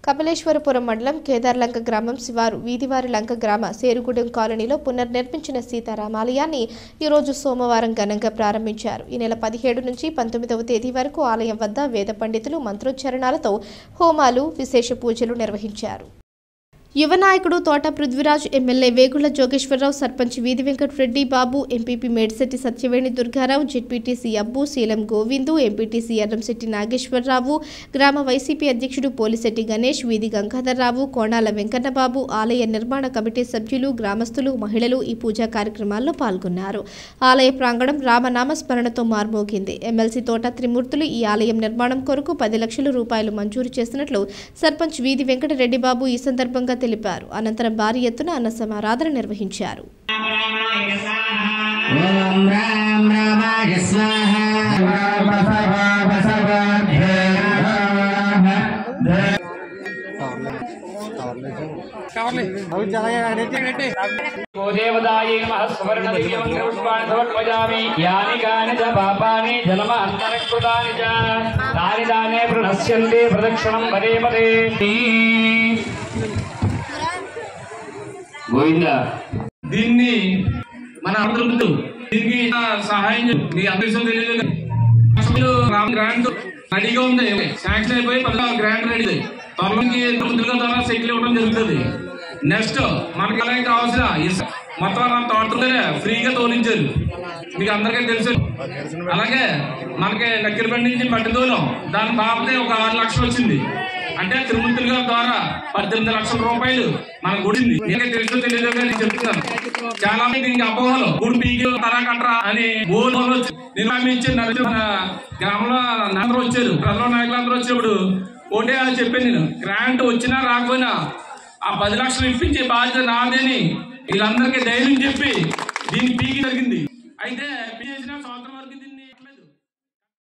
కపిలేశ్వరపురం మండలం కేదార్లంక గ్రామం శివారు వీధివారి లంక గ్రామ సేరుగుడెం కాలనీలో పునర్నిర్మించిన సీతారామాలయాన్ని ఈరోజు సోమవారం ఘనంగా ప్రారంభించారు ఈ నెల పదిహేడు నుంచి పంతొమ్మిదవ తేదీ వరకు ఆలయం వద్ద వేద పండితులు మంత్రోచ్చరణాలతో హోమాలు విశేష పూజలు నిర్వహించారు యువ నాయకుడు Thota Prithviraj MLA Vegulla Jogeswara Rao sarpanch Veedhi Venkata Reddy Babu MPP Medisetti Satyaveni Durga Rao ZPTC Abbu Seelam Govindu MPTC Erramsetti Nageswara Rao గ్రామ వైసీపీ అధ్యక్షుడు పోలిశెట్టి గణేష్ వీధి గంగాధర్రావు కోణాల వెంకన్నబాబు ఆలయ నిర్మాణ కమిటీ సభ్యులు గ్రామస్తులు మహిళలు ఈ పూజా కార్యక్రమాల్లో పాల్గొన్నారు ఆలయ ప్రాంగణం రామనామ స్మరణతో మార్మోగింది ఎమ్మెల్సీ తోట త్రిమూర్తులు ఈ ఆలయం నిర్మాణం కొరకు పది లక్షల రూపాయలు మంజూరు చేసినట్లు సర్పంచ్ వీధి వెంకటరెడ్డి బాబు ఈ సందర్భంగా తెలిపారు అనంతరం భారీ ఎత్తున అన్న సమారాధన నిర్వహించారు ఓం రామ్ రామాయ స్వాహ బసవ బసవాభ్యే నమః. ఓ దేవదాయే నమః సువర్ణ దివ్యం పుష్పాణి సమర్పయామి యాని కాని చ పాపాని జలమ అంతరకృతాని చ దాని దానే ప్రణశ్యంతి ప్రదక్షిణం పదే పదే గోవింద దీన్ని మన అమృతులు దీనికి సహాయం చే- మీ అందరికీ తెలియదు కదా. అసలు రామ్ గ్రాంట్ రెడీగా ఉంది శాంక్షన్ అయిపోయి పదహారు గ్రాంట్ రెడీ త్వరలోకి ముందుగా ద్వారా సైకిల్ ఇవ్వడం జరుగుతుంది నెక్స్ట్ మనకి ఎలా కావాల్సిన ఇస- మొత్తం నా తోటలోనే ఫ్రీగా తోలించారు మీకు అందరికీ తెలుసు అలాగే మనకి నక్కిరబండి నుంచి పట్టి తోలం దాని బాబతే ఒక ఆరు లక్షలు వచ్చింది అంటే తిరుమల గారి ద్వారా పద్దెనిమిది లక్షల రూపాయలు మన గుడింది నీకే తెలుసో తెలియదో కానీ నేను చెప్తున్నాను చాలా మంది దీనికి అపోహలు గుడి పీకి తరా కట్టరా అని బోర్డు వచ్చి నేను హామీ ఇచ్చాను నలుగురు మన గ్రామంలో అందరూ వచ్చారు ప్రజల నాయకులు అందరూ వచ్చినప్పుడు ఒకటే అది చెప్పాను నేను గ్రాంట్ వచ్చినా రాకపోయినా ఆ పది లక్షలు ఇప్పించే బాధ్యత నాదని వీళ్ళందరికీ ధైర్యం చెప్పి దీన్ని పీకి జరిగింది అయితే